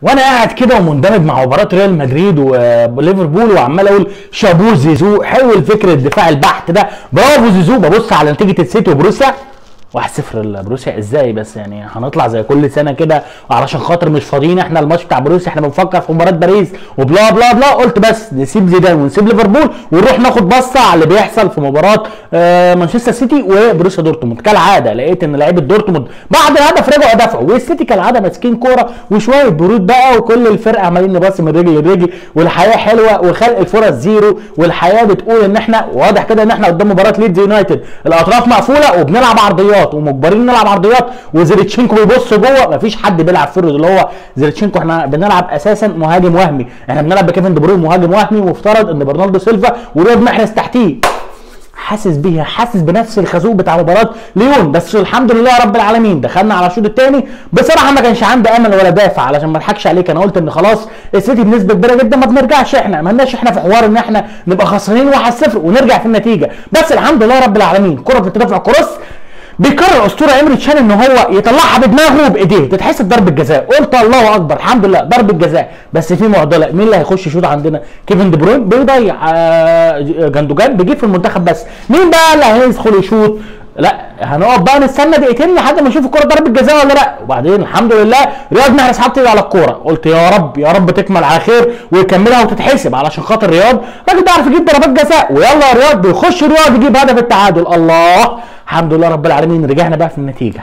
وانا قاعد كده ومندمج مع مباراه ريال مدريد وليفربول وعمال اقول شابوه زيزو حلو الفكر الدفاع البحت ده برافو زيزو ببص على نتيجه السيتي وبروسيا 1-0 لبروسيا ازاي بس يعني هنطلع زي كل سنه كده علشان خاطر مش فاضيين احنا الماتش بتاع بروسيا احنا بنفكر في مباراه باريس وبلا بلا بلا قلت بس نسيب زيدان ونسيب ليفربول ونروح ناخد بصه على اللي بيحصل في مباراه آه، مانشستر سيتي وبروسيا دورتموند كالعاده لقيت ان لعيبه دورتموند بعد الهدف رجعوا دفعوا والسيتي كالعاده ماسكين كوره وشويه برود بقى وكل الفرقه عمالين نباصي من رجل لرجل والحياه حلوه وخلق الفرص زيرو والحياه بتقول ان احنا واضح كده ان احنا قدام مباراه ليدز يونايتد الاطراف مقفوله وبنلعب عرضيات ومجبرين نلعب عرضيات وزيرتشينكو بيبص جوه مفيش حد بيلعب فرد اللي هو زيرتشينكو احنا بنلعب اساسا مهاجم وهمي احنا بنلعب بكيفن دي بروين مهاجم وهمي ومفترض ان برناردو سيلفا ورياض محرز تحتيه حاسس بيها حاسس بنفس الخازوق بتاع مباراه ليون بس الحمد لله رب العالمين دخلنا على الشوط الثاني بصراحه ما كانش عندي امل ولا دافع علشان ما اضحكش عليك انا قلت ان خلاص السيتي بنسبه كبيره جدا ما بنرجعش احنا ما لناش احنا في حوار ان احنا نبقى خسرانين 1-0 ونرجع في النتيجه بس الحمد لله رب العالمين كره بتترفع كروس بيكرر اسطوره امري تشان ان هو يطلعها بدماغه بايديه تتحسب ضربه جزاء قلت الله اكبر الحمد لله ضربه جزاء بس في معضله مين اللي هيخش يشوط عندنا كيفن دي بروين بيضيع آه، جندوجان بيجيب في المنتخب بس مين بقى اللي هيدخل يشوط لا هنقعد بقى نستنى دقيقتين لحد ما نشوف الكوره ضربه جزاء ولا لا وبعدين الحمد لله رياض محرز حط ايده على الكوره قلت يا رب يا رب تكمل على خير ويكملها وتتحسب علشان خاطر رياض راجل بيعرف يجيب ضربات جزاء ويلا يا رياض بيخش رياض يجيب هدف التعادل الله الحمد لله رب العالمين رجعنا بقى في النتيجه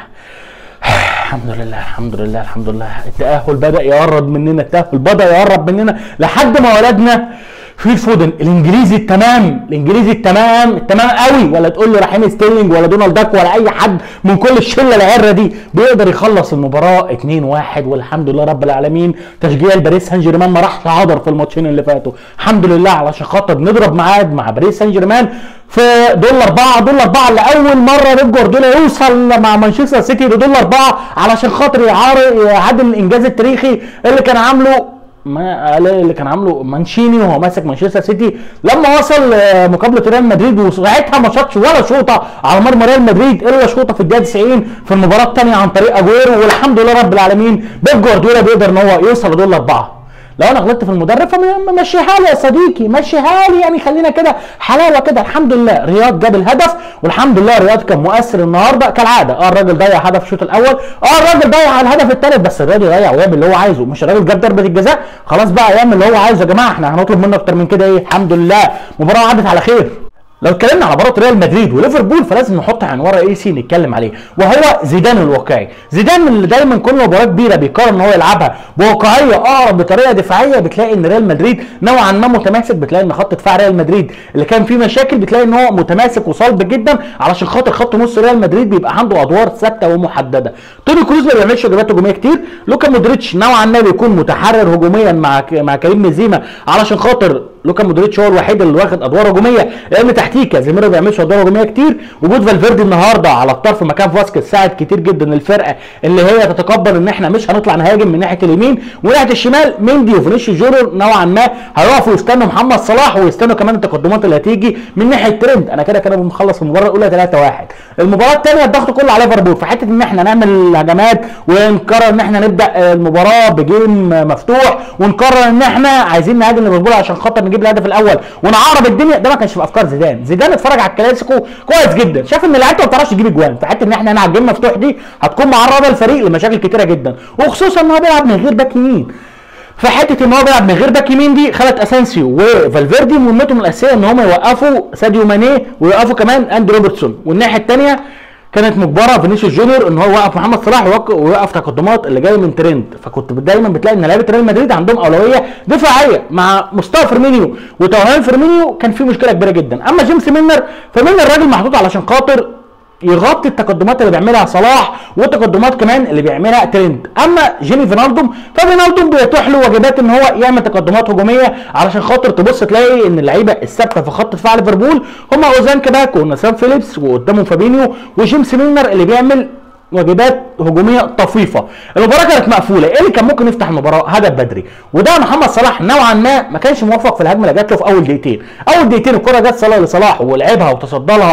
الحمد لله الحمد لله الحمد لله التأهل بدأ يقرب مننا التأهل بدأ يقرب مننا لحد ما ولدنا في فودن الانجليزي التمام الانجليزي التمام التمام قوي ولا تقول لي رحيم ستيرلينج ولا دونالد داك ولا اي حد من كل الشله العره دي بيقدر يخلص المباراه 2-1 والحمد لله رب العالمين تشجيع الباريس سان جيرمان ما راحش عضر في الماتشين اللي فاتوا الحمد لله علشان خاطر نضرب ميعاد مع باريس سان جيرمان في دول أربعة دول أربعة لأول مرة بيب جوارديولا يوصل مع مانشستر سيتي لدول أربعة علشان خاطر يعار- يعادل الإنجاز التاريخي اللي كان عامله ما اللي كان عامله مانشيني وهو ماسك مانشستر سيتي لما وصل آه، مقابله ريال مدريد وساعتها ما شاطش ولا شوطه على مرمى ريال مدريد الا شوطه في الدقيقه 90 في المباراه الثانيه عن طريق اجويرو والحمد لله رب العالمين بيب جوارديولا بيقدر ان هو يوصل لدول اربعه لو انا غلطت في المدرب فمشيها لي يا صديقي مشيها لي يعني خلينا كده حلاوه كده الحمد لله رياض جاب الهدف والحمد لله رياض كان مؤثر النهارده كالعاده اه الراجل ضيع هدف الشوط الاول اه الراجل ضيع الهدف الثالث بس الراجل ضيع ويعمل اللي هو عايزه مش الراجل جاب ضربه الجزاء خلاص بقى يعمل اللي هو عايزه يا جماعه احنا هنطلب منه اكتر من كده ايه الحمد لله مباراه عدت على خير لو اتكلمنا على مباراه ريال مدريد وليفربول فلازم نحط عنوان رئيسي نتكلم عليه وهو زيدان الواقعي زيدان اللي دايما كل مباراه كبيره بيقرر ان هو يلعبها بواقعيه اقرب بطريقه دفاعيه بتلاقي ان ريال مدريد نوعا ما متماسك بتلاقي ان خط دفاع ريال مدريد اللي كان فيه مشاكل بتلاقي ان هو متماسك وصلب جدا علشان خاطر خط نص ريال مدريد بيبقى عنده ادوار ثابته ومحدده توني كروز ما بيعملش واجبات هجوميه كتير لوكا مودريتش نوعا ما بيكون متحرر هجوميا مع مع كريم بنزيما علشان خاطر لوكا مودريتش هو الوحيد اللي واخد ادوار هجوميه لان تحتيه كازيميرو ما بيعملش ادوار هجوميه كتير وجود فالفيردي النهارده على الطرف مكان فاسكيز ساعد كتير جدا الفرقه اللي هي تتقبل ان احنا مش هنطلع نهاجم من ناحيه اليمين وناحيه الشمال مندي وفينيسيوس جونيور نوعا ما هيقفوا يستنوا محمد صلاح ويستنوا كمان التقدمات اللي هتيجي من ناحيه ترند انا كده كده بنخلص المباراه الاولى 3-1 المباراه الثانيه الضغط كله على ليفربول في حته ان احنا نعمل هجمات ونقرر ان احنا نبدا المباراه بجيم مفتوح ونقرر ان احنا عايزين نهاجم ليفربول عشان خاطر نجيب الهدف الاول ونعرب الدنيا ده ما كانش في افكار زيدان زيدان اتفرج على الكلاسيكو كويس جدا شاف ان لعيبته ما بتعرفش تجيب اجوان في حته ان احنا هنا على الجيم مفتوح دي هتكون معرضه الفريق لمشاكل كتيره جدا وخصوصا ان هو بيلعب من غير باك يمين في حته ان هو بيلعب من غير باك يمين دي خلت اسانسيو وفالفيردي مهمتهم الاساسيه ان هم يوقفوا ساديو ماني ويوقفوا كمان اندي روبرتسون والناحيه الثانيه كانت مجبره فينيسيوس جونيور ان هو يوقف محمد صلاح ويوق- ويوقف تقدمات اللي جايه من ترند فكنت دايما بتلاقي ان لعيبه ريال مدريد عندهم اولويه دفاعيه مع مستوى فيرمينيو وتوهان فيرمينيو كان في مشكله كبيره جدا اما جيمس مينر فمينر الراجل محطوط علشان خاطر يغطي التقدمات اللي بيعملها صلاح والتقدمات كمان اللي بيعملها ترند اما جيمي فينالدوم ففينالدوم بيتيح له واجبات ان هو يعمل تقدمات هجوميه علشان خاطر تبص تلاقي ان اللعيبه الثابته في خط دفاع ليفربول هم اوزان كباك ونسام فيليبس وقدامهم فابينيو وجيمس ميلنر اللي بيعمل واجبات هجوميه طفيفه المباراه كانت مقفوله ايه اللي كان ممكن يفتح المباراه هدف بدري وده محمد صلاح نوعا ما ما كانش موفق في الهجمه اللي جات له في اول دقيقتين اول دقيقتين الكره جت صلاح لصلاح ولعبها وتصدى لها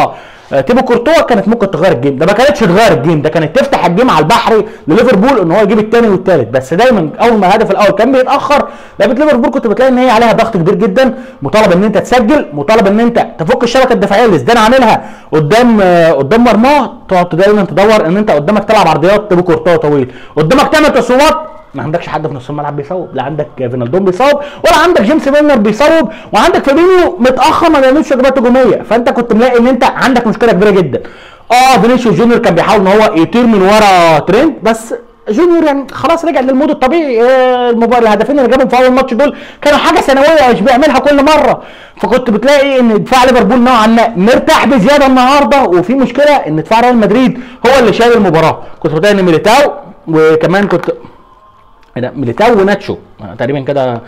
آه، تيبو كورتوا كانت ممكن تغير الجيم ده ما كانتش تغير الجيم ده كانت تفتح الجيم على البحري لليفربول ان هو يجيب الثاني والثالث بس دايما اول ما الهدف الاول كان بيتاخر لعيبه ليفربول كنت بتلاقي ان هي عليها ضغط كبير جدا مطالب ان انت تسجل مطالب ان انت تفك الشبكه الدفاعيه اللي زيدان عاملها قدام آه، قدام مرماه تقعد دايما تدور ان انت قدامك تلعب عرضيات تيبو كورتوا طويل قدامك تعمل تصويبات ما عندكش حد في نص الملعب بيصوب لا عندك فينالدوم بيصوب ولا عندك جيمس ميلنر بيصوب وعندك فابينيو متاخر ما بيعملش هجمات هجوميه فانت كنت ملاقي ان انت عندك مشكله كبيره جدا اه فينيسيوس جونيور كان بيحاول ان هو يطير من ورا ترينت بس جونيور يعني خلاص رجع للمود الطبيعي آه، المباراه الهدفين اللي جابهم في اول ماتش دول كانوا حاجه سنويه مش بيعملها كل مره فكنت بتلاقي ان دفاع ليفربول نوعا ما مرتاح بزياده النهارده وفي مشكله ان دفاع ريال مدريد هو اللي شايل المباراه كنت بتلاقي ان ميليتاو وكمان كنت ايه ده ميليتاو وناتشو تقريبا كده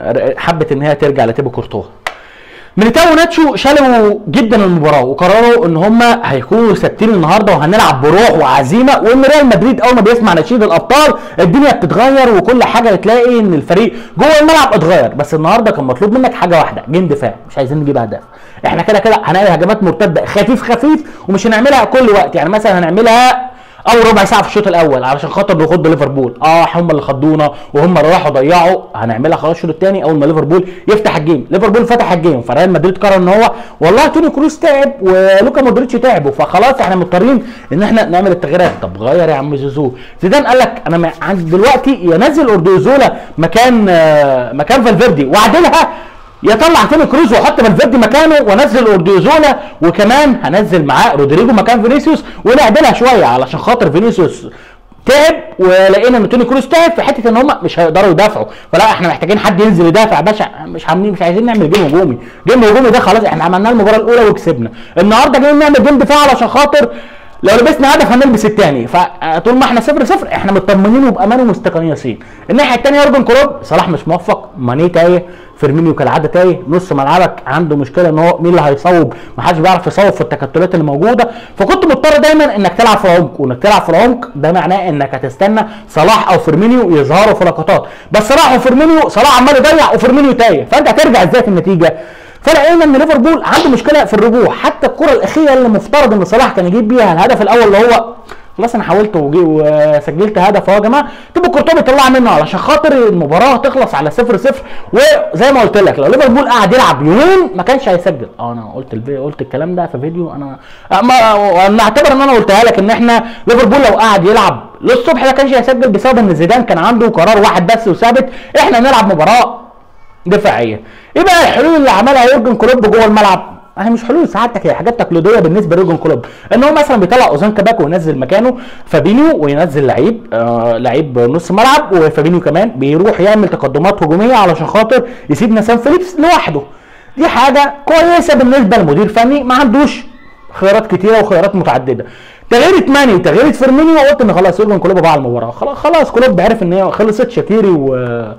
حبت ان هي ترجع لتيبو كورتوا ميليتاو وناتشو شالوا جدا المباراه وقرروا ان هم هيكونوا ثابتين النهارده وهنلعب بروح وعزيمه وان ريال مدريد اول ما بيسمع نشيد الابطال الدنيا بتتغير وكل حاجه بتلاقي ان الفريق جوه الملعب اتغير بس النهارده كان مطلوب منك حاجه واحده جيم دفاع مش عايزين نجيب اهداف احنا كده كده هنعمل هجمات مرتده خفيف خفيف ومش هنعملها كل وقت يعني مثلا هنعملها اول ربع ساعه في الشوط الاول علشان خاطر نخض ليفربول اه هم اللي خضونا وهم اللي راحوا ضيعوا هنعملها خلاص الشوط الثاني اول ما ليفربول يفتح الجيم ليفربول فتح الجيم فريال مدريد قرر ان هو والله توني كروس تعب ولوكا مودريتش تعبوا فخلاص احنا مضطرين ان احنا نعمل التغييرات طب غير يا عم زيزو زيدان قال لك انا ما- عندي دلوقتي ينزل اردوزولا مكان آه، مكان فالفيردي واعدلها يطلع توني كروز واحط فالفيردي مكانه وانزل اورديوزولا وكمان هنزل معاه رودريجو مكان فينيسيوس ونعدلها شويه علشان خاطر فينيسيوس تعب ولقينا ان توني كروز تعب في حته ان هم مش هيقدروا يدافعوا فلا احنا محتاجين حد ينزل يدافع يا باشا مش عاملين مش عايزين نعمل جيم هجومي جيم هجومي ده خلاص احنا عملناه المباراه الاولى وكسبنا النهارده جايين نعمل جيم دفاع علشان خاطر لو لبسنا هدف هنلبس الثاني فطول ما احنا صفر صفر احنا مطمنين وبامان ومستقنيسين الناحيه الثانيه يورجن كلوب صلاح مش موفق ماني تايه فيرمينيو كالعاده تايه نص ملعبك عنده مشكله ان هو مين اللي هيصوب ما حدش بيعرف يصوب في التكتلات اللي موجوده فكنت مضطر دايما انك تلعب في العمق وانك تلعب في العمق ده معناه انك هتستنى صلاح او فيرمينيو يظهروا في لقطات بس صلاح وفيرمينيو صلاح عمال يضيع وفيرمينيو تايه فانت هترجع ازاي في النتيجه فلقينا ان ليفربول عنده مشكله في الرجوع حتى الكره الاخيره اللي مفترض ان صلاح كان يجيب بيها الهدف الاول اللي هو خلاص انا حاولت وجي- وسجلت هدف اهو يا جماعه تبقى كورتوا بيطلع منه علشان خاطر المباراه تخلص على 0 0 وزي ما قلت لك لو ليفربول قعد يلعب يومين ما كانش هيسجل اه انا قلت الفي... قلت الكلام ده في فيديو انا آه، ما نعتبر ان انا قلتها لك ان احنا ليفربول لو قعد يلعب للصبح ما كانش هيسجل بسبب ان زيدان كان عنده قرار واحد بس وثابت احنا نلعب مباراه دفاعيه ايه بقى الحلول اللي عملها يورجن كلوب جوه الملعب هي مش حلول سعادتك هي حاجات تقليديه بالنسبه ليورجن كلوب ان هو مثلا بيطلع اوزان كباك وينزل مكانه فابينيو وينزل لعيب آه لعيب نص ملعب وفابينيو كمان بيروح يعمل تقدمات هجوميه علشان خاطر يسيب نسان فيليبس لوحده دي حاجه كويسه بالنسبه لمدير فني ما عندوش خيارات كتيره وخيارات متعدده تغيير ماني وتغيير فيرمينيو قلت ان خلاص يورجن كلوب بقى على المباراه خلاص خلاص كلوب عرف ان هي خلصت شاكيري و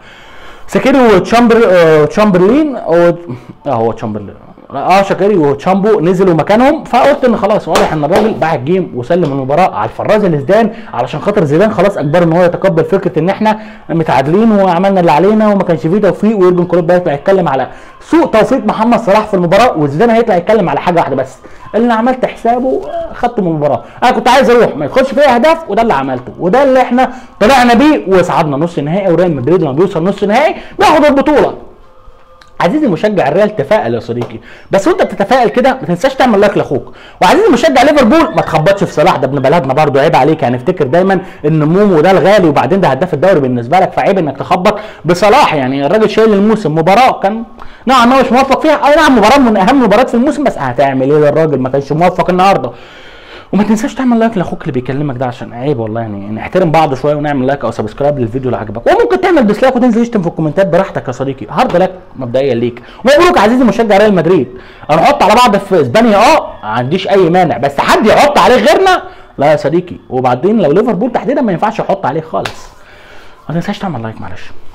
ساكيري وتشامبر آه، تشامبرلين او اه هو تشامبرلين اه شاكيري وتشامبو نزلوا مكانهم فقلت ان خلاص واضح ان الراجل باع الجيم وسلم المباراه على الفراز لزدان علشان خاطر زيدان خلاص اجبر ان هو يتقبل فكره ان احنا متعادلين وعملنا اللي علينا وما كانش فيه توفيق ويورجن كلوب بقى يطلع يتكلم على سوء توفيق محمد صلاح في المباراه وزيدان هيطلع يتكلم على حاجه واحده بس اللي عملت حسابه آه، خدته من المباراه انا كنت عايز اروح ما يدخلش فيها اهداف وده اللي عملته وده اللي احنا طلعنا بيه وصعدنا نص نهائي وريال مدريد لما بيوصل نص نهائي بياخد البطوله عزيزي مشجع الريال تفائل يا صديقي بس وانت بتتفائل كده ما تنساش تعمل لايك لاخوك وعزيزي مشجع ليفربول ما تخبطش في صلاح ده ابن بلدنا برضه عيب عليك يعني افتكر دايما ان مومو ده الغالي وبعدين ده هداف الدوري بالنسبه لك فعيب انك تخبط بصلاح يعني الراجل شايل الموسم مباراه كان نوعا ما مش موفق فيها اي نعم مباراه من اهم المباريات في الموسم بس هتعمل ايه للراجل ما كانش موفق النهارده وما تنساش تعمل لايك لاخوك اللي بيكلمك ده عشان عيب والله يعني نحترم بعض شويه ونعمل لايك او سبسكرايب للفيديو اللي عجبك وممكن تعمل ديسلايك وتنزل تشتم في الكومنتات براحتك يا صديقي هارد لك مبدئيا ليك ومبروك عزيزي مشجع ريال مدريد هنحط على بعض في اسبانيا اه ما عنديش اي مانع بس حد يحط عليه غيرنا لا يا صديقي وبعدين لو ليفربول تحديدا ما ينفعش يحط عليه خالص ما تنساش تعمل لايك معلش